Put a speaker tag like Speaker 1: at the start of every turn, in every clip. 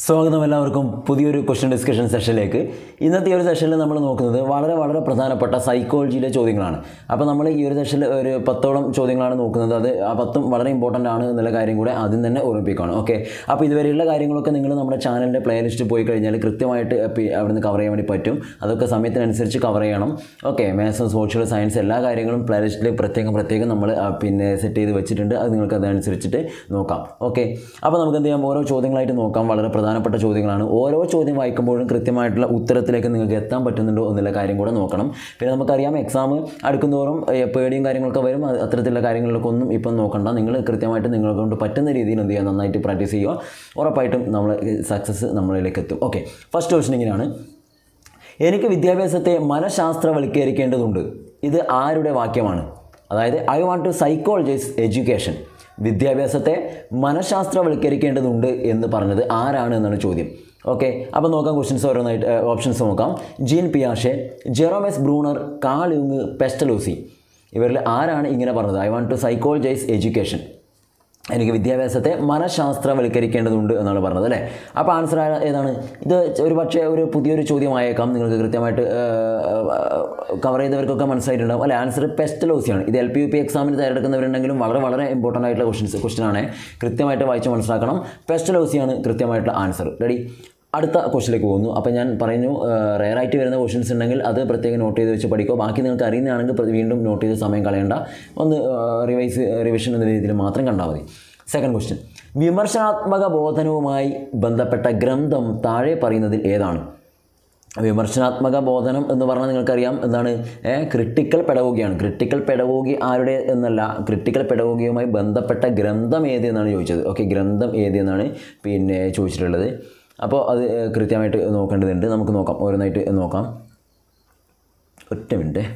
Speaker 1: സ്വാഗതം എല്ലാവർക്കും പുതിയൊരു ക്വസ്റ്റ്യൻ ഡിസ്കഷൻ സെഷനിലേക്ക് ഇന്നത്തെ ഈ ഒരു സെഷനിൽ നമ്മൾ നോക്കുന്നത് വളരെ വളരെ പ്രധാനപ്പെട്ട സൈക്കോളജിയിലെ ചോദ്യങ്ങളാണ് അപ്പോൾ നമ്മൾ ഈ ഒരു സെഷനിൽ ഒരു പത്തോളം ചോദ്യങ്ങളാണ് നോക്കുന്നത് അത് ആ പത്തും വളരെ ഇമ്പോർട്ടൻ്റ് ആണ് എന്നുള്ള കാര്യം കൂടെ ആദ്യം തന്നെ ഓർമ്മിപ്പിക്കുകയാണ് ഓക്കെ അപ്പോൾ ഇതുവരെയുള്ള കാര്യങ്ങളൊക്കെ നിങ്ങൾ നമ്മുടെ ചാനലിൻ്റെ പ്ലേലിസ്റ്റ് പോയി കഴിഞ്ഞാൽ കൃത്യമായിട്ട് പി- അവിടുന്ന് കവർ ചെയ്യാൻ വേണ്ടി പറ്റും അതൊക്കെ സമയത്തിനനുസരിച്ച് കവർ ചെയ്യണം ഓക്കെ മാത്സ് സോഷ്യൽ സയൻസ് എല്ലാ കാര്യങ്ങളും പ്ലേലിസ്റ്റിൽ പ്രത്യേകം പ്രത്യേകം നമ്മൾ ആ, പിന്നെ സെറ്റ് ചെയ്ത് വെച്ചിട്ടുണ്ട് അത് നിങ്ങൾക്ക് അതനുസരിച്ചിട്ട് നോക്കാം ഓക്കെ അപ്പോൾ നമുക്ക് എന്ത് ചെയ്യാം ഓരോ ചോദ്യങ്ങളായിട്ട് നോക്കാം വളരെ പ്രധാനപ്പെട്ട ചോദ്യങ്ങളാണ് ഓരോ ചോദ്യം വായിക്കുമ്പോഴും കൃത്യമായിട്ടുള്ള ഉത്തരത്തിലേക്ക് നിങ്ങൾക്ക് എത്താൻ പറ്റുന്നുണ്ടോ എന്നുള്ള കാര്യം കൂടെ നോക്കണം പിന്നെ നമുക്കറിയാം എക്സാം അടുക്കുന്തോറും ഏ, പേടിയും കാര്യങ്ങളൊക്കെ വരും അത് അത്തരത്തിലുള്ള കാര്യങ്ങളിലൊക്കെ ഒന്നും ഇപ്പം നോക്കണ്ട നിങ്ങൾ കൃത്യമായിട്ട് നിങ്ങളെ കൊണ്ട് പറ്റുന്ന രീതിയിൽ എന്ത് ചെയ്യുക നന്നായിട്ട് പ്രാക്ടീസ് ചെയ്യുക ഉറപ്പായിട്ടും നമ്മൾ സക്സസ് നമ്മളിലേക്ക് എത്തും ഓക്കെ ഫസ്റ്റ് ക്വസ്റ്റൻ ഇങ്ങനെയാണ് എനിക്ക് വിദ്യാഭ്യാസത്തെ മനഃശാസ്ത്രവൽക്കരിക്കേണ്ടതുണ്ട് ഇത് ആരുടെ വാക്യമാണ് അതായത് I want to psychologize education വിദ്യാഭ്യാസത്തെ മനഃശാസ്ത്രവൽക്കരിക്കേണ്ടതുണ്ട് എന്ന് പറഞ്ഞത് ആരാണ് എന്നാണ് ചോദ്യം ഓക്കെ അപ്പോൾ നോക്കാം ക്വസ്റ്റ്യൻസ് ഓരോന്നായിട്ട് ഓപ്ഷൻസ് നോക്കാം ജീൻ പിയാഷെ ജെറോമെസ് ബ്രൂണർ കാൾ യുങ് പെസ്റ്റലൂസി ഇവരിൽ ആരാണ് ഇങ്ങനെ പറഞ്ഞത് I want to psychologize education എനിക്ക് വിദ്യാഭ്യാസത്തെ മനഃശാസ്ത്രവൽക്കരിക്കേണ്ടതുണ്ട് എന്നാണ് പറഞ്ഞത് അല്ലേ അപ്പോൾ ആൻസർ ഏതാണ് ഇത് ഒരു പക്ഷേ ഒരു പുതിയൊരു ചോദ്യമായേക്കാം നിങ്ങൾക്ക് കൃത്യമായിട്ട് കവർ ചെയ്തവർക്കൊക്കെ മനസ്സിലായിട്ടുണ്ടാവും അല്ലെ ആൻസർ പെസ്റ്റലോസിയാണ് ഇത് എൽ പി യു പി എക്സാമിന് തയ്യാറെടുക്കുന്നവരുണ്ടെങ്കിലും വളരെ വളരെ ഇമ്പോർട്ടൻ്റ് ആയിട്ടുള്ള ക്വസ്റ്റ്യൻസ് ക്വസ്റ്റ്യൻ ആണ് കൃത്യമായിട്ട് വായിച്ച് മനസ്സിലാക്കണം പെസ്റ്റലോസിയാണ് കൃത്യമായിട്ടുള്ള ആൻസർ റെഡി അടുത്ത ക്വസ്റ്റിലേക്ക് പോകുന്നു അപ്പോൾ ഞാൻ പറഞ്ഞു റെയറായിട്ട് വരുന്ന ക്വസ്റ്റ്യൻസ് ഉണ്ടെങ്കിൽ അത് പ്രത്യേകം നോട്ട് ചെയ്ത് വെച്ച് പഠിക്കുക ബാക്കി നിങ്ങൾക്ക് അറിയുന്നതാണെങ്കിൽ പ്ര- വീണ്ടും നോട്ട് ചെയ്ത് സമയം കളയണ്ട ഒന്ന് റിവൈസ് റിവിഷൻ എന്ന രീതിയിൽ മാത്രം കണ്ടാൽ മതി സെക്കൻഡ് ക്വസ്റ്റ്യൻ വിമർശനാത്മക ബോധനവുമായി ബന്ധപ്പെട്ട ഗ്രന്ഥം താഴെ പറയുന്നതിൽ ഏതാണ് വിമർശനാത്മക ബോധനം എന്ന് പറഞ്ഞാൽ നിങ്ങൾക്കറിയാം എന്താണ് ക്രിട്ടിക്കൽ പെഡഗോഗിയാണ് ക്രിട്ടിക്കൽ പെഡഗോഗി ആരുടെ എന്നല്ല ക്രിട്ടിക്കൽ പെഡഗോഗിയുമായി ബന്ധപ്പെട്ട ഗ്രന്ഥം ഏത് എന്നാണ് ചോദിച്ചത് ഓക്കെ ഗ്രന്ഥം ഏത് എന്നാണ് പിന്നെ ചോദിച്ചിട്ടുള്ളത് അപ്പോൾ അത് ഏഹ്, കൃത്യമായിട്ട് നോക്കേണ്ടതുണ്ട് നമുക്ക് നോക്കാം ഓരോന്നായിട്ട് നോക്കാം ഒറ്റ മിനിറ്റ്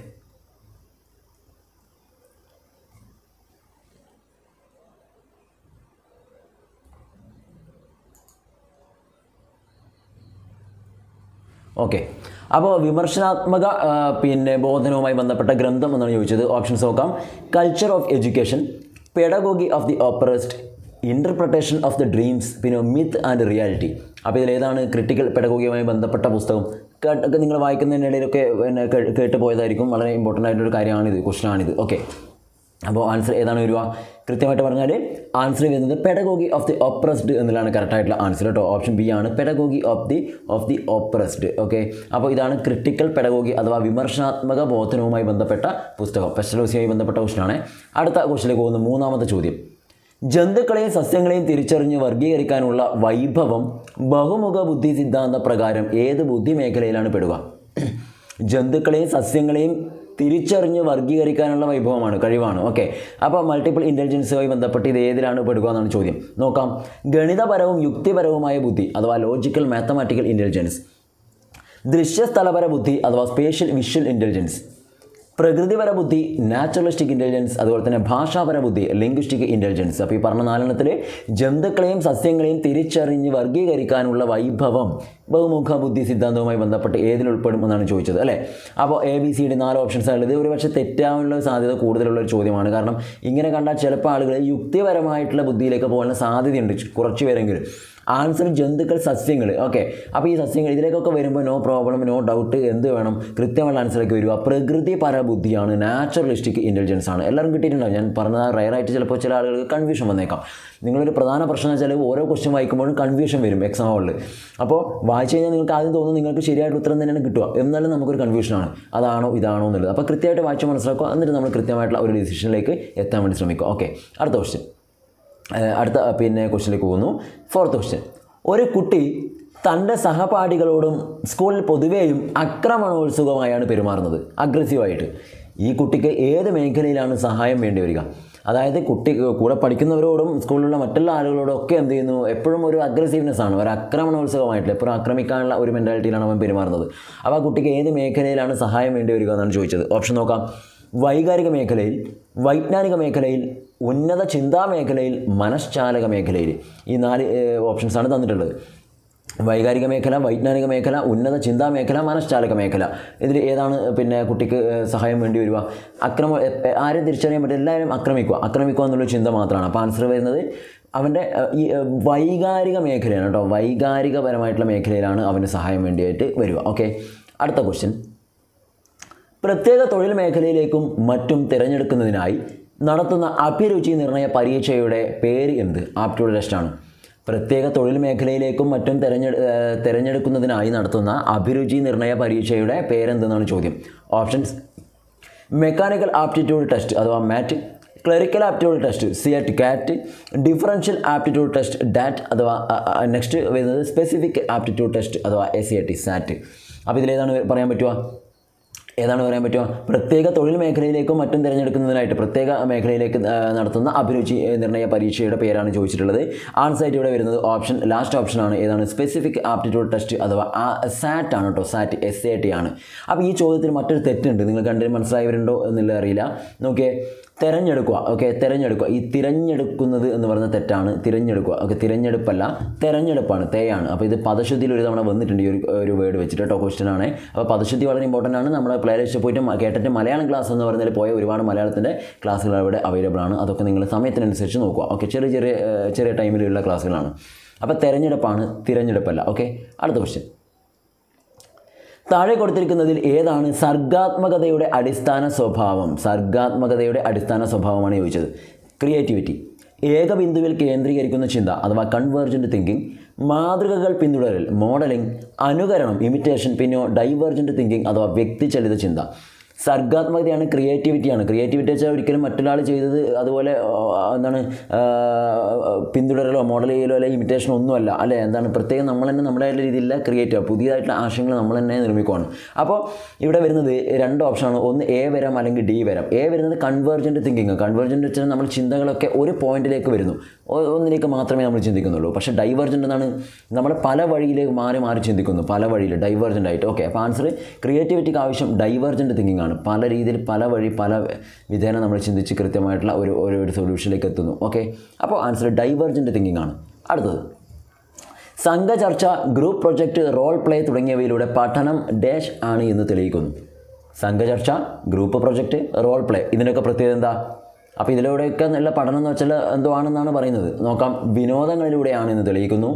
Speaker 1: ഓക്കെ അപ്പോൾ വിമർശനാത്മക ആ, പിന്നെ ബോധനവുമായി ബന്ധപ്പെട്ട ഗ്രന്ഥം എന്നാണ് ചോദിച്ചത് ഓപ്ഷൻസ് നോക്കാം culture of education pedagogy of the oppressed interpretation of the dreams പിന്നെ മിത്ത് ആൻഡ് റിയാലിറ്റി അപ്പോൾ ഇതിലേതാണ് ക്രിട്ടിക്കൽ പെഡഗോഗിയുമായി ബന്ധപ്പെട്ട പുസ്തകം കേട്ട് ഒക്കെ നിങ്ങൾ വായിക്കുന്നതിനിടയിലൊക്കെ പിന്നെ കേ- കേട്ട് പോയതായിരിക്കും വളരെ ഇമ്പോർട്ടൻ്റ് ആയിട്ടൊരു കാര്യമാണിത് ക്വസ്റ്റൻ ആണിത് ഓക്കെ അപ്പോൾ ആൻസർ ഏതാണ് വരിക കൃത്യമായിട്ട് പറഞ്ഞാൽ ആൻസർ വരുന്നത് പെഡഗോഗി ഓഫ് ദി ഓപ്രസ്ഡ് എന്നുള്ളതാണ് കറക്റ്റായിട്ടുള്ള ആൻസർ കേട്ടോ ഓപ്ഷൻ ബി ആണ് pedagogy of the of the oppressed okay അപ്പോൾ ഇതാണ് ക്രിട്ടിക്കൽ പെഡഗോഗി അഥവാ വിമർശനാത്മക ബോധനവുമായി ബന്ധപ്പെട്ട പുസ്തകം പെസ്റ്റലോസിയുമായി ബന്ധപ്പെട്ട ക്വസ്റ്റനാണ് അടുത്ത ക്വസ്റ്റിലേക്ക് പോകുന്ന മൂന്നാമത്തെ ചോദ്യം ജന്തുക്കളെയും സസ്യങ്ങളെയും തിരിച്ചറിഞ്ഞ് വർഗീകരിക്കാനുള്ള വൈഭവം ബഹുമുഖ ബുദ്ധി സിദ്ധാന്ത പ്രകാരം ഏത് ബുദ്ധി മേഖലയിലാണ് പെടുക ജന്തുക്കളെയും സസ്യങ്ങളെയും തിരിച്ചറിഞ്ഞ് വർഗീകരിക്കാനുള്ള വൈഭവമാണ് കഴിവാണ് ഓക്കെ അപ്പോൾ മൾട്ടിപ്പിൾ ഇൻ്റലിജൻസുമായി ബന്ധപ്പെട്ട് ഇത് ഏതിലാണ് പെടുക എന്നാണ് ചോദ്യം നോക്കാം ഗണിതപരവും യുക്തിപരവുമായ ബുദ്ധി അഥവാ ലോജിക്കൽ മാത്തമാറ്റിക്കൽ ഇൻ്റലിജൻസ് ദൃശ്യസ്ഥലപര ബുദ്ധി അഥവാ സ്പേഷ്യൽ വിഷ്വൽ ഇൻ്റലിജൻസ് പ്രകൃതിപര ബുദ്ധി നാച്ചുറലിസ്റ്റിക് ഇൻ്റലിജൻസ് അതുപോലെ തന്നെ ഭാഷാപര ബുദ്ധി ലിംഗ്വിസ്റ്റിക് ഇൻ്റലിജൻസ് അപ്പോൾ ഈ പറഞ്ഞ നാലെണ്ണത്തിൽ ജന്തുക്കളെയും സസ്യങ്ങളെയും തിരിച്ചറിഞ്ഞ് വർഗീകരിക്കാനുള്ള വൈഭവം ബഹുമുഖ ബുദ്ധി സിദ്ധാന്തവുമായി ബന്ധപ്പെട്ട് ഏതിൽ ഉൾപ്പെടും എന്നാണ് ചോദിച്ചത് അല്ലേ അപ്പോൾ എ ബി സിയുടെ നാല് ഓപ്ഷൻസ് ഉള്ളത് ഒരു പക്ഷേ തെറ്റാനുള്ള സാധ്യത കൂടുതലുള്ള ഒരു ചോദ്യമാണ് കാരണം ഇങ്ങനെ കണ്ടാൽ ചിലപ്പോൾ ആളുകൾ യുക്തിപരമായിട്ടുള്ള ബുദ്ധിയിലേക്ക് പോകാനുള്ള സാധ്യതയുണ്ട് കുറച്ച് പേരെങ്കിലും ആൻസർ ജന്തുക്കൾ സസ്യങ്ങൾ ഓക്കെ അപ്പോൾ ഈ സസ്യങ്ങൾ ഇതിലേക്കൊക്കെ വരുമ്പോൾ നോ പ്രോബ്ലം നോ ഡൗട്ട് എന്ത് വേണം കൃത്യമുള്ള ആൻസറൊക്കെ വരിക പ്രകൃതി പരബുദ്ധിയാണ് നാച്ചുറലിസ്റ്റിക് ഇൻ്റലിജൻസ് ആണ് എല്ലാവരും കിട്ടിയിട്ടുണ്ടാവും ഞാൻ പറഞ്ഞ റയറായിട്ട് ചിലപ്പോൾ ചില ആളുകൾക്ക് കൺഫ്യൂഷൻ വന്നേക്കാം നിങ്ങളൊരു പ്രധാന പ്രശ്നം വെച്ചാൽ ഓരോ ക്വസ്റ്റ്യൻ വായിക്കുമ്പോഴും കൺഫ്യൂഷൻ വരും എക്സാം ഹോളിൽ അപ്പോൾ വായിച്ചു കഴിഞ്ഞാൽ നിങ്ങൾക്ക് ആദ്യം തോന്നുന്നു നിങ്ങൾക്ക് ശരിയായിട്ട് ഉത്തരം തന്നെയാണ് കിട്ടുക എന്നാലും നമുക്കൊരു കൺഫ്യൂഷനാണ് അതാണോ ഇതാണോ എന്നുള്ളത് അപ്പോൾ കൃത്യമായിട്ട് വായിച്ച് മനസ്സിലാക്കുക എന്നിട്ട് നമ്മൾ കൃത്യമായിട്ടുള്ള ഒരു ഡിസിഷനിലേക്ക് എത്താൻ വേണ്ടി ശ്രമിക്കുക ഓക്കെ അടുത്ത ക്വസ്റ്റ്യൻ ഏഹ് അടുത്ത അഹ് പിന്നെ ക്വസ്റ്റിലേക്ക് പോകുന്നു ഫോർത്ത് ക്വസ്റ്റ്യൻ ഒരു കുട്ടി തൻ്റെ സഹപാഠികളോടും സ്കൂളിൽ പൊതുവെയും ആക്രമണോത്സുകമായാണ് പെരുമാറുന്നത് അഗ്രസീവായിട്ട് ഈ കുട്ടിക്ക് ഏത് മേഖലയിലാണ് സഹായം വേണ്ടി വരിക അതായത് കുട്ടി കൂടെ പഠിക്കുന്നവരോടും സ്കൂളിലുള്ള മറ്റുള്ള ആളുകളോടും ഒക്കെ എന്ത് ചെയ്യുന്നു എപ്പോഴും ഒരു അഗ്രസീവ്നെസ് ആണ് ഒരു ആക്രമണോത്സുകമായിട്ട് എപ്പോഴും ആക്രമിക്കാനുള്ള ഒരു മെൻറ്റാലിറ്റിയിലാണ് അവൻ പെരുമാറുന്നത് അപ്പോൾ ആ കുട്ടിക്ക് ഏത് മേഖലയിലാണ് സഹായം വേണ്ടി വരിക എന്നാണ് ചോദിച്ചത് ഓപ്ഷൻ നോക്കാം വൈകാരിക മേഖലയിൽ വൈജ്ഞാനിക മേഖലയിൽ ഉന്നത ചിന്താ മേഖലയിൽ മനഃശാലക മേഖലയിൽ ഈ നാല് ഓപ്ഷൻസാണ് തന്നിട്ടുള്ളത് വൈകാരിക മേഖല വൈജ്ഞാനിക മേഖല ഉന്നത ചിന്താ മേഖല മനഃശാലക മേഖല ഇതിൽ ഏതാണ് പിന്നെ കുട്ടിക്ക് ഏഹ്, സഹായം വേണ്ടി വരിക അക്രമ എ- എ- ആരെയും തിരിച്ചറിയാൻ പറ്റില്ല എല്ലാവരും ആക്രമിക്കുക ആക്രമിക്കുക എന്നുള്ള ചിന്ത മാത്രമാണ് അപ്പോൾ ആൻസർ വരുന്നത് അവൻ്റെ ഏഹ്, ഈ ഏഹ്, വൈകാരിക മേഖലയാണ് കേട്ടോ വൈകാരികപരമായിട്ടുള്ള മേഖലയിലാണ് അവന് സഹായം വേണ്ടിയിട്ട് വരിക ഓക്കെ അടുത്ത ക്വസ്റ്റ്യൻ പ്രത്യേക തൊഴിൽ മേഖലയിലേക്കും മറ്റും തിരഞ്ഞെടുക്കുന്നതിനായി നടത്തുന്ന അഭിരുചി നിർണയ പരീക്ഷയുടെ പേര് എന്ത് ആപ്റ്റ്യൂഡ് ടെസ്റ്റാണ് പ്രത്യേക തൊഴിൽ മേഖലയിലേക്കും മറ്റും തിരഞ്ഞെടു ഏഹ് തിരഞ്ഞെടുക്കുന്നതിനായി നടത്തുന്ന അഭിരുചി നിർണയ പരീക്ഷയുടെ പേരെന്തെന്നാണ് ചോദ്യം ഓപ്ഷൻസ് മെക്കാനിക്കൽ ആപ്റ്റിറ്റ്യൂഡ് ടെസ്റ്റ് അഥവാ MAT clerical aptitude test C at CAT differential aptitude test DAT അഥവാ നെക്സ്റ്റ് വരുന്നത് സ്പെസിഫിക് ആപ്റ്റിറ്റ്യൂഡ് ടെസ്റ്റ് അഥവാ A C I T SAT അപ്പോൾ ഇതിലേതാണ് പറയാൻ പറ്റുക ഏതാണ് പറയാൻ പറ്റുക പ്രത്യേക തൊഴിൽ മേഖലയിലേക്കും മറ്റും തിരഞ്ഞെടുക്കുന്നതിനായിട്ട് പ്രത്യേക മേഖലയിലേക്ക് ആ, നടത്തുന്ന അഭിരുചി ഏ, നിർണയ പരീക്ഷയുടെ പേരാണ് ചോദിച്ചിട്ടുള്ളത് ആൻസൈറ്റ് ഇവിടെ വരുന്നത് ഓപ്ഷൻ ലാസ്റ്റ് ഓപ്ഷനാണ് ഏതാണ് സ്പെസിഫിക് ആപ്റ്റിറ്റ്യൂഡ് ടെസ്റ്റ് അഥവാ ആ സാറ്റ് ആണ് കേട്ടോ സാറ്റ് എസ് എ ടി ആണ് അപ്പോൾ ഈ ചോദ്യത്തിൽ മറ്റൊരു തെറ്റുണ്ട് നിങ്ങൾ കണ്ടിട്ട് മനസ്സിലായവരുണ്ടോ എന്നുള്ളത് അറിയില്ല നോക്കിയേ തിരഞ്ഞെടുക്കുക ഓക്കെ തിരഞ്ഞെടുക്കുക ഈ തിരഞ്ഞെടുക്കുന്നത് എന്ന് പറയുന്ന തെറ്റാണ് തിരഞ്ഞെടുക്കുക ഓക്കെ തിരഞ്ഞെടുപ്പല്ല തിരഞ്ഞെടുപ്പാണ് തേയാണ് അപ്പോൾ ഇത് പദശുദ്ധിയിൽ ഒരു തവണ വന്നിട്ടുണ്ട് ഈ ഒരു ഒരു വേർഡ് വെച്ചിട്ട് കേട്ടോ ക്വസ്റ്റ്യൻ ആണ് അപ്പോൾ പദശുദ്ധി വളരെ ഇമ്പോർട്ടൻ്റ് ആണ് നമ്മൾ പ്ലേ ലിസ്റ്റ് പോയിട്ട് മ- കേട്ടിട്ട് മലയാളം ക്ലാസ് എന്ന് പറയുന്നതിൽ പോയ ഒരുപാട് മലയാളത്തിൻ്റെ ക്ലാസ്സുകൾ അവിടെ അവൈലബിൾ ആണ് അതൊക്കെ നിങ്ങൾ സമയത്തിനനുസരിച്ച് നോക്കുക ഓക്കെ ചെറിയ ചെറിയ ഏഹ്, ചെറിയ ടൈമിലുള്ള ക്ലാസ്സുകളാണ് അപ്പോൾ തിരഞ്ഞെടുപ്പാണ് തിരഞ്ഞെടുപ്പല്ല ഓക്കെ അടുത്ത ക്വസ്റ്റ്യൻ താഴെ കൊടുത്തിരിക്കുന്നതിൽ ഏതാണ് സർഗാത്മകതയുടെ അടിസ്ഥാന സ്വഭാവം സർഗാത്മകതയുടെ അടിസ്ഥാന സ്വഭാവമാണ് ചോദിച്ചത് ക്രിയേറ്റിവിറ്റി ഏകബിന്ദുവിൽ കേന്ദ്രീകരിക്കുന്ന ചിന്ത അഥവാ കൺവേർജൻറ്റ് തിങ്കിങ് മാതൃകകൾ പിന്തുടരൽ മോഡലിംഗ് അനുകരണം ഇമിറ്റേഷൻ പിന്നെ ഡൈവേർജൻറ്റ് തിങ്കിങ് അഥവാ വ്യക്തിചലിത ചിന്ത സർഗാത്മകതയാണ് ക്രിയേറ്റിവിറ്റിയാണ് ക്രിയേറ്റിവിറ്റി വെച്ചാൽ ഒരിക്കലും മറ്റൊരാൾ ചെയ്തത് അതുപോലെ ആ, എന്താണ് ആ, പിന്തുടരലോ മോഡൽ ചെയ്യലോ അല്ലെ ഇമിറ്റേഷനോ ഒന്നുമല്ല അല്ലേ എന്താണ് പ്രത്യേകം നമ്മൾ തന്നെ നമ്മുടെ രീതിയിലുള്ള ക്രിയേറ്റീവ് പുതിയതായിട്ടുള്ള ആശയങ്ങൾ നമ്മൾ തന്നെ നിർമ്മിക്കുകയാണ് അപ്പോൾ ഇവിടെ വരുന്നത് രണ്ട് ഓപ്ഷനാണ് ഒന്ന് എ വരാം അല്ലെങ്കിൽ ഡി വരാം എ വരുന്നത് കൺവേർജൻറ്റ് തിങ്കിങ് കൺവേർജൻറ്റ് വെച്ചാൽ നമ്മൾ ചിന്തകളൊക്കെ ഒരു പോയിന്റിലേക്ക് വരുന്നു ഒ- ഒന്നിലേക്ക് മാത്രമേ നമ്മൾ ചിന്തിക്കുന്നുള്ളൂ പക്ഷേ ഡൈവേർജൻ്റ് എന്നാണ് നമ്മൾ പല വഴിയിലേക്ക് മാറി മാറി ചിന്തിക്കുന്നു പല വഴിയിൽ ഡൈവേർജൻ്റ് ആയിട്ട് ഓക്കെ അപ്പോൾ ആൻസർ ക്രിയേറ്റിവിറ്റിക്ക് ആവശ്യം ഡൈവേർജൻ്റ് തിങ്കിങ് ആണ് പല രീതിയിൽ പല വഴി പല വിധേന നമ്മൾ ചിന്തിച്ച് കൃത്യമായിട്ടുള്ള ഒരു ഒരു ഒരു സൊല്യൂഷനിലേക്ക് എത്തുന്നു ഓക്കെ അപ്പോൾ ആൻസർ ഡൈവേർജൻ്റ് തിങ്കിങ് ആണ് അടുത്തത് സംഘചർച്ച ഗ്രൂപ്പ് പ്രൊജക്റ്റ് റോൾ പ്ലേ തുടങ്ങിയവയിലൂടെ പഠനം ഡാഷ് ആണ് എന്ന് തെളിയിക്കുന്നു സംഘചർച്ച ഗ്രൂപ്പ് പ്രൊജക്റ്റ് റോൾ പ്ലേ ഇതിനൊക്കെ പ്രത്യേകത എന്താ അപ്പോൾ ഇതിലൂടെയൊക്കെ നല്ല പഠനം എന്ന് വെച്ചാൽ എന്തോ ആണെന്നാണ് പറയുന്നത് നോക്കാം വിനോദങ്ങളിലൂടെയാണ് എന്ന് തെളിയിക്കുന്നു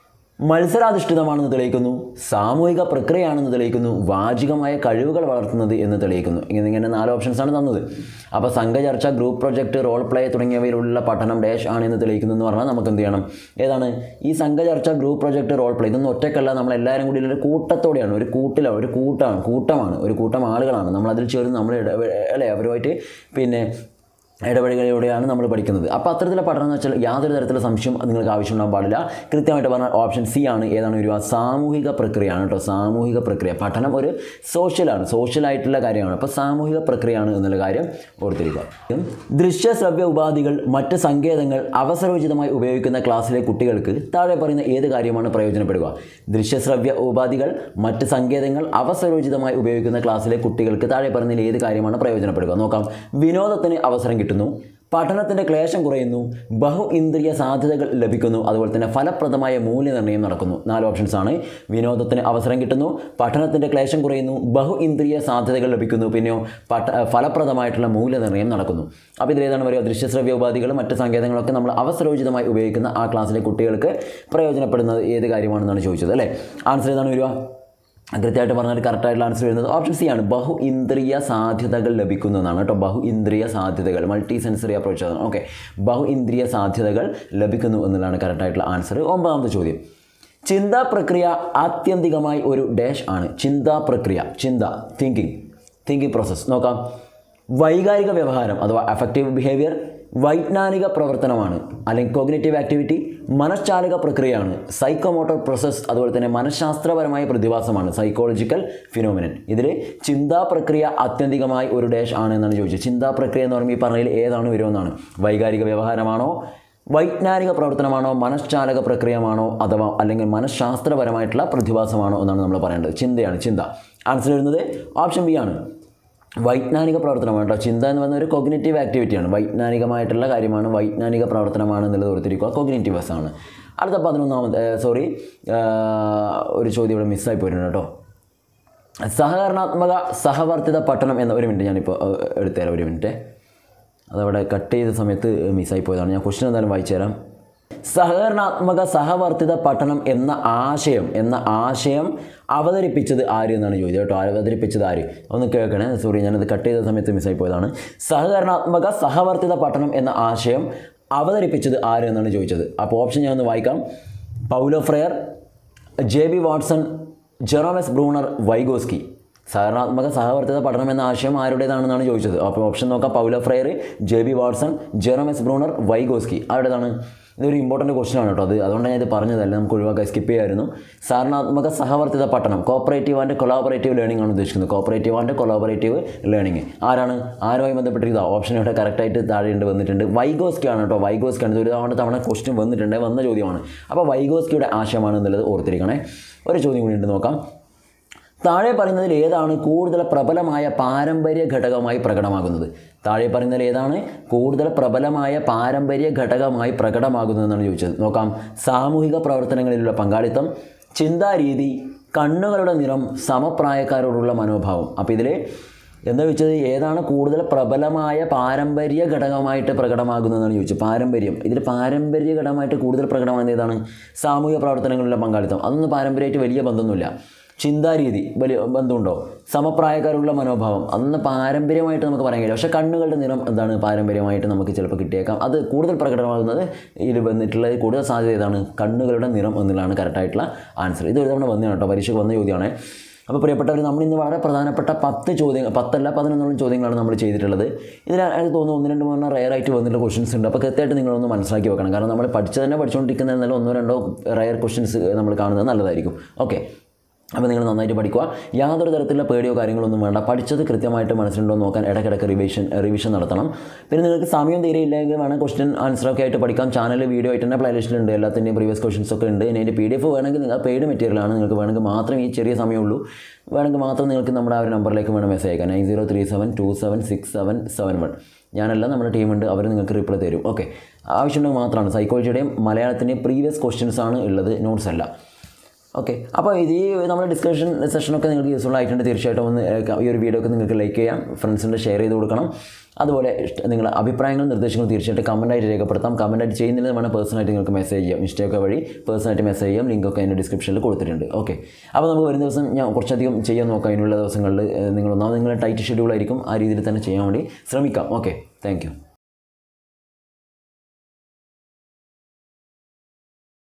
Speaker 1: മത്സരാധിഷ്ഠിതമാണെന്ന് തെളിയിക്കുന്നു സാമൂഹിക പ്രക്രിയയാണെന്ന് തെളിയിക്കുന്നു വാചികമായ കഴിവുകൾ വളർത്തുന്നത് എന്ന് തെളിയിക്കുന്നു ഇങ്ങനെ ഇങ്ങനെ നാല് ഓപ്ഷൻസാണ് തന്നത് അപ്പോൾ സംഘചർച്ച ഗ്രൂപ്പ് പ്രൊജക്റ്റ് റോൾ പ്ലേ തുടങ്ങിയവയിലുള്ള പഠനം ഡാഷ് ആണ് എന്ന് തെളിയിക്കുന്നു എന്ന് പറഞ്ഞാൽ നമുക്ക് എന്ത് ചെയ്യണം ഏതാണ് ഈ സംഘചർച്ച ഗ്രൂപ്പ് പ്രൊജക്റ്റ് റോൾ പ്ലേ ഇതൊന്നും ഒറ്റക്കല്ല നമ്മൾ എല്ലാവരും കൂടി ഒരു കൂട്ടത്തോടെയാണ് ഒരു കൂട്ടിലാണ് ഒരു കൂട്ടമാണ് കൂട്ടമാണ് ഒരു കൂട്ടം ആളുകളാണ് നമ്മൾ അതിൽ ചേർന്ന് നമ്മൾ ഇട അല്ലേ അവരുമായിട്ട് പിന്നെ ഇടപെടലുകളിലൂടെയാണ് നമ്മൾ പഠിക്കുന്നത് അപ്പോൾ അത്തരത്തിലുള്ള പഠനം എന്ന് വെച്ചാൽ യാതൊരു തരത്തിലുള്ള സംശയം നിങ്ങൾക്ക് ആവശ്യമുണ്ടാകാൻ പാടില്ല കൃത്യമായിട്ട് പറഞ്ഞാൽ ഓപ്ഷൻ സി ആണ് ഏതാണ് വരിക സാമൂഹിക പ്രക്രിയയാണ് കേട്ടോ സാമൂഹിക പ്രക്രിയ പഠനം ഒരു സോഷ്യലാണ് സോഷ്യലായിട്ടുള്ള കാര്യമാണ് അപ്പോൾ സാമൂഹിക പ്രക്രിയയാണ് എന്നുള്ള കാര്യം ഓർത്തിരിക്കുക ദൃശ്യ ശ്രവ്യ ഉപാധികൾ മറ്റ് സങ്കേതങ്ങൾ അവസരോചിതമായി ഉപയോഗിക്കുന്ന ക്ലാസ്സിലെ കുട്ടികൾക്ക് താഴെ പറയുന്ന ഏത് കാര്യമാണ് പ്രയോജനപ്പെടുക ദൃശ്യശ്രവ്യ ഉപാധികൾ മറ്റ് സങ്കേതങ്ങൾ അവസരോചിതമായി ഉപയോഗിക്കുന്ന ക്ലാസ്സിലെ കുട്ടികൾക്ക് താഴെ പറയുന്നതിൽ ഏത് കാര്യമാണ് പ്രയോജനപ്പെടുക നോക്കാം വിനോദത്തിന് അവസരം കിട്ടുന്നു പഠനത്തിൻ്റെ ക്ലേശം കുറയുന്നു ബഹു ഇന്ദ്രിയ സാധ്യതകൾ ലഭിക്കുന്നു അതുപോലെ തന്നെ ഫലപ്രദമായ മൂല്യനിർണ്ണയം നടക്കുന്നു നാല് ഓപ്ഷൻസ് ആണ് വിനോദത്തിന് അവസരം കിട്ടുന്നു പഠനത്തിൻ്റെ ക്ലേശം കുറയുന്നു ബഹു ഇന്ദ്രിയ സാധ്യതകൾ ലഭിക്കുന്നു പിന്നെയോ പഠ ഫലപ്രദമായിട്ടുള്ള മൂല്യനിർണ്ണയം നടക്കുന്നു അപ്പോൾ ഇതിലേതാണ് പറയുക ദൃശ്യശ്രവ്യ ഉപാധികൾ മറ്റ് സങ്കേതങ്ങളൊക്കെ നമ്മൾ അവസരോചിതമായി ഉപയോഗിക്കുന്ന ആ ക്ലാസ്സിലെ കുട്ടികൾക്ക് പ്രയോജനപ്പെടുന്നത് ഏത് കാര്യമാണെന്നാണ് ചോദിച്ചത് അല്ലേ ആൻസർ ഏതാണ് വരിക കൃത്യമായിട്ട് പറഞ്ഞാൽ കറക്റ്റായിട്ടുള്ള ആൻസർ വരുന്നത് ഓപ്ഷൻ സി ആണ് ബഹു ഇന്ദ്രിയ സാധ്യതകൾ ലഭിക്കുന്നതാണ് കേട്ടോ ബഹു ഇന്ദ്രിയ സാധ്യതകൾ മൾട്ടി സെൻസറി അപ്രോച്ച് ആണ് ഓക്കെ ബഹു ഇന്ദ്രിയ സാധ്യതകൾ ലഭിക്കുന്നു എന്നുള്ളതാണ് കറക്റ്റായിട്ടുള്ള ആൻസർ ഒമ്പതാമത്തെ ചോദ്യം ചിന്താ പ്രക്രിയ ആത്യന്തികമായി ഒരു ഡാഷ് ആണ് ചിന്താ പ്രക്രിയ ചിന്ത തിങ്കിങ് തിങ്കിങ് പ്രോസസ്സ് നോക്കാം വൈകാരിക വ്യവഹാരം അഥവാ അഫക്റ്റീവ് ബിഹേവിയർ വൈജ്ഞാനിക പ്രവർത്തനമാണ് അല്ലെങ്കിൽ കോഗ്നേറ്റീവ് ആക്ടിവിറ്റി മനഃശാലിക പ്രക്രിയയാണ് സൈക്കോമോട്ടോർ പ്രോസസ്സ് അതുപോലെ തന്നെ മനഃശാസ്ത്രപരമായ പ്രതിഭാസമാണ് സൈക്കോളജിക്കൽ ഫിനോമിനൻ ഇതിൽ ചിന്താ പ്രക്രിയ ആത്യന്തികമായി ഒരു ഡാഷ് ആണ് എന്നാണ് ചോദിച്ചത് ചിന്താ പ്രക്രിയ എന്ന് പറയുമ്പോൾ ഈ പറഞ്ഞതിൽ ഏതാണ് വരുമെന്നാണ് വൈകാരിക വ്യവഹാരമാണോ വൈജ്ഞാനിക പ്രവർത്തനമാണോ മനഃശാലക പ്രക്രിയമാണോ അഥവാ അല്ലെങ്കിൽ മനഃശാസ്ത്രപരമായിട്ടുള്ള പ്രതിഭാസമാണോ എന്നാണ് നമ്മൾ പറയേണ്ടത് ചിന്തയാണ് ചിന്ത ആൻസർ വരുന്നത് ഓപ്ഷൻ ബി ആണ് വൈജ്ഞാനിക പ്രവർത്തനമാണ് കേട്ടോ ചിന്ത എന്ന് പറയുന്ന ഒരു കോഗ്നേറ്റീവ് ആക്ടിവിറ്റിയാണ് വൈജ്ഞാനികമായിട്ടുള്ള കാര്യമാണ് വൈജ്ഞാനിക പ്രവർത്തനമാണ് എന്നുള്ളത് ഓർത്തിരിക്കുക കോഗ്നേറ്റീവ്സ് ആണ് അടുത്ത പതിനൊന്നാമത് സോറി ഒരു ചോദ്യം ഇവിടെ മിസ്സായി പോയിട്ടുണ്ട് കേട്ടോ സഹകരണാത്മക സഹവർത്തിത പഠനം എന്ന ഒരു മിനിറ്റ് ഞാനിപ്പോൾ ഏഹ്, എടുത്തുതരാം ഒരു മിനിറ്റ് അതവിടെ കട്ട് ചെയ്ത സമയത്ത് മിസ്സായി പോയതാണ് ഞാൻ ക്വസ്റ്റ്യൻ എന്തായാലും വായിച്ചു തരാം സഹകരണാത്മക സഹവർത്തിത പഠനം എന്ന ആശയം എന്ന ആശയം അവതരിപ്പിച്ചത് ആര് എന്നാണ് ചോദിച്ചത് കേട്ടോ അവതരിപ്പിച്ചത് ആര് ഒന്ന് കേൾക്കണേ സോറി ഞാനത് കട്ട് ചെയ്ത സമയത്ത് മിസ്സായി പോയതാണ് സഹകരണാത്മക സഹവർത്തിത പഠനം എന്ന ആശയം അവതരിപ്പിച്ചത് ആര് എന്നാണ് ചോദിച്ചത് അപ്പോൾ ഓപ്ഷൻ ഞാൻ ഒന്ന് വായിക്കാം Paulo Freire J B Watson Jerome S Bruner Vygotsky സഹകരണാത്മക സഹവർത്തിത പഠനം എന്ന ആശയം ആരുടേതാണെന്നാണ് ചോദിച്ചത് അപ്പോൾ ഓപ്ഷൻ നോക്കാം Paulo Freire J B Watson Jerome S Bruner Vygotsky ആരുടേതാണ് ഇതൊരു ഇമ്പോർട്ടൻറ്റ് ക്വസ്റ്റൻ ആണ് കേട്ടോ അത് അതുകൊണ്ടാണ് ഞാൻ ഇത് പറഞ്ഞതല്ല നമുക്ക് ഒഴിവാക്കാൻ സ്കിപ്പ് ചെയ്യായിരുന്നു സഹകരണാത്മക സഹവർത്തിത പഠനം കോപ്പറേറ്റീവ് ആൻഡ് കൊളാബറേറ്റീവ് ലേണിംഗ് ആണ് ഉദ്ദേശിക്കുന്നത് കോപ്പറേറ്റീവ് ആൻഡ് കൊളാബറേറ്റീവ് ലേണിംഗ് ആരാണ് ആരുമായി ബന്ധപ്പെട്ടിരിക്കുക ഓപ്ഷൻ ഇവിടെ കറക്റ്റായിട്ട് താഴെയുണ്ട് വന്നിട്ടുണ്ട് വൈഗോസ്കി ആണ് കേട്ടോ വൈഗോസ്കി ആണ് ഇത് ഒരു തവണ തവണ ക്വസ്റ്റ്യൻ വന്നിട്ടുണ്ട് വന്ന ചോദ്യമാണ് അപ്പോൾ വൈഗോസ്കിയുടെ ആശയമാണ് എന്നുള്ളത് ഓർത്തിരിക്കണേ ഒരു ചോദ്യം കൂടി ഉണ്ട് നോക്കാം താഴെ പറയുന്നതിൽ ഏതാണ് കൂടുതൽ പ്രബലമായ പാരമ്പര്യ ഘടകമായി പ്രകടമാകുന്നത് താഴെ പറയുന്നതിൽ ഏതാണ് കൂടുതൽ പ്രബലമായ പാരമ്പര്യ ഘടകമായി പ്രകടമാകുന്നതെന്നാണ് ചോദിച്ചത് നോക്കാം സാമൂഹിക പ്രവർത്തനങ്ങളിലുള്ള പങ്കാളിത്തം ചിന്താരീതി കണ്ണുകളുടെ നിറം സമപ്രായക്കാരോടുള്ള മനോഭാവം അപ്പോൾ ഇതിൽ എന്താ വെച്ചത് ഏതാണ് കൂടുതൽ പ്രബലമായ പാരമ്പര്യ ഘടകമായിട്ട് പ്രകടമാകുന്നതെന്നാണ് ചോദിച്ചത് പാരമ്പര്യം ഇതിൽ പാരമ്പര്യ ഘടകമായിട്ട് കൂടുതൽ പ്രകടമാകുന്നത് ഏതാണ് സാമൂഹിക പ്രവർത്തനങ്ങളിലുള്ള പങ്കാളിത്തം അതൊന്നും പാരമ്പര്യമായിട്ട് വലിയ ബന്ധമൊന്നുമില്ല ചിന്താരീതി വലിയ ബന്ധമുണ്ടോ സമപ്രായക്കാരുള്ള മനോഭാവം അതൊന്ന് പാരമ്പര്യമായിട്ട് നമുക്ക് പറയാൻ കഴിയില്ല പക്ഷേ കണ്ണുകളുടെ നിറം എന്താണ് പാരമ്പര്യമായിട്ട് നമുക്ക് ചിലപ്പോൾ കിട്ടിയേക്കാം അത് കൂടുതൽ പ്രകടമാകുന്നത് ഇതിൽ വന്നിട്ടുള്ള കൂടുതൽ സാധ്യത ഏതാണ് കണ്ണുകളുടെ നിറം എന്നുള്ളതാണ് കറക്റ്റായിട്ടുള്ള ആൻസർ ഇത് ഒരു തവണ വന്നതാണ് കേട്ടോ പരീക്ഷയ്ക്ക് വന്ന ചോദ്യമാണ് അപ്പോൾ പ്രിയപ്പെട്ടവർ നമ്മൾ ഇന്ന് വളരെ പ്രധാനപ്പെട്ട പത്ത് ചോദ്യങ്ങൾ പത്തല്ല പതിനൊന്നോളം ചോദ്യങ്ങളാണ് നമ്മൾ ചെയ്തിട്ടുള്ളത് ഇതിൽ എനിക്ക് തോന്നുന്നു ഒന്ന് രണ്ട് മൂന്ന് റയർ ആയിട്ട് വന്നിട്ടുള്ള ക്വസ്റ്റ്യൻസ് ഉണ്ട് അപ്പോൾ കൃത്യമായിട്ട് നിങ്ങളൊന്ന് മനസ്സിലാക്കി വെക്കണം കാരണം നമ്മൾ പഠിച്ചു തന്നെ പഠിച്ചുകൊണ്ടിരിക്കുന്നതെന്നല്ല ഒന്നോ രണ്ടോ റയർ ക്വസ്റ്റ്യൻസ് നമ്മൾ കാണുന്നത് നല്ലതായിരിക്കും ഓക്കെ അപ്പോൾ നിങ്ങൾ നന്നായിട്ട് പഠിക്കുക യാതൊരു തരത്തിലുള്ള പേടിയോ കാര്യങ്ങളൊന്നും വേണ്ട പഠിച്ചത് കൃത്യമായിട്ട് മനസ്സിലുണ്ടോ എന്ന് നോക്കാൻ ഇടയ്ക്കിടയ്ക്ക് റിവിഷൻ റിവിഷൻ നടത്തണം പിന്നെ നിങ്ങൾക്ക് സമയം തീരെ ഇല്ലെങ്കിൽ വേണം ക്വസ്റ്റ്യൻ ആൻസറൊക്കെ ആയിട്ട് പഠിക്കാം ചാനൽ വീഡിയോ ആയിട്ട് തന്നെ പ്ലേലിസ്റ്റിലുണ്ട് എല്ലാത്തിൻ്റെയും പ്രീവിയസ് ക്വസ്റ്റൻസ് ഒക്കെ ഉണ്ട് ഇനി അതിൻ്റെ പി ഡി എഫ് വേണമെങ്കിൽ നിങ്ങൾ പെയ്ഡ് മെറ്റീരിയലാണ് നിങ്ങൾക്ക് വേണമെങ്കിൽ മാത്രം ഈ ചെറിയ സമയമുള്ളൂ വേണമെങ്കിൽ മാത്രം നിങ്ങൾക്ക് നമ്മുടെ ആ ഒരു നമ്പറിലേക്ക് വേണം മെസ്സേജ് അയക്കാം nine zero three seven two seven six seven seven one ഞാനല്ല നമ്മുടെ ടീമുണ്ട് അവർ നിങ്ങൾക്ക് റിപ്ലൈ തരും ഓക്കെ ആവശ്യമുണ്ടെങ്കിൽ മാത്രമാണ് സൈക്കോളജിയുടെയും മലയാളത്തിൻ്റെയും പ്രീവിയസ് ക്വസ്റ്റ്യൻസ് ആണ് ഉള്ളത് നോട്ട്സ് അല്ല ഓക്കെ അപ്പോൾ ഇത് ഈ നമ്മുടെ ഡിസ്കഷൻ സെഷനൊക്കെ നിങ്ങൾക്ക് യൂസ്ഫുൾ ആയിട്ടുണ്ട് തീർച്ചയായിട്ടും ഒന്ന് ഏഹ്, ഈ ഒരു വീഡിയോ ഒക്കെ നിങ്ങൾക്ക് ലൈക്ക് ചെയ്യാം ഫ്രണ്ട്സിൻ്റെ ഷെയർ ചെയ്ത് കൊടുക്കണം അതുപോലെ ഇഷ്ട- നിങ്ങളുടെ അഭിപ്രായങ്ങളും നിർദ്ദേശങ്ങളും തീർച്ചയായിട്ടും കമൻറ്റായിട്ട് രേഖപ്പെടുത്താം കമൻറ്റായിട്ട് ചെയ്യുന്നതിന് വേണം പേഴ്സണലായിട്ട് നിങ്ങൾക്ക് മെസ്സേജ് ചെയ്യാം ഇൻസ്റ്റയൊക്കെ വഴി പേഴ്സണലായിട്ട് മെസ്സേജ് ചെയ്യാം ലിങ്കൊക്കെ അതിൻ്റെ ഡിസ്ക്രിപ്ഷനിൽ കൊടുത്തിട്ടുണ്ട് ഓക്കെ അപ്പോൾ നമുക്ക് വരുന്ന ദിവസം ഞാൻ കുറച്ചധികം ചെയ്യാൻ നോക്കാം അതിനുള്ള ദിവസങ്ങളിൽ ഏഹ്, നിങ്ങൾ ഒന്നാമത് നിങ്ങളുടെ ടൈറ്റ് ഷെഡ്യൂൾ ആയിരിക്കും ആ രീതിയിൽ തന്നെ ചെയ്യാൻ വേണ്ടി ശ്രമിക്കാം ഓക്കെ താങ്ക്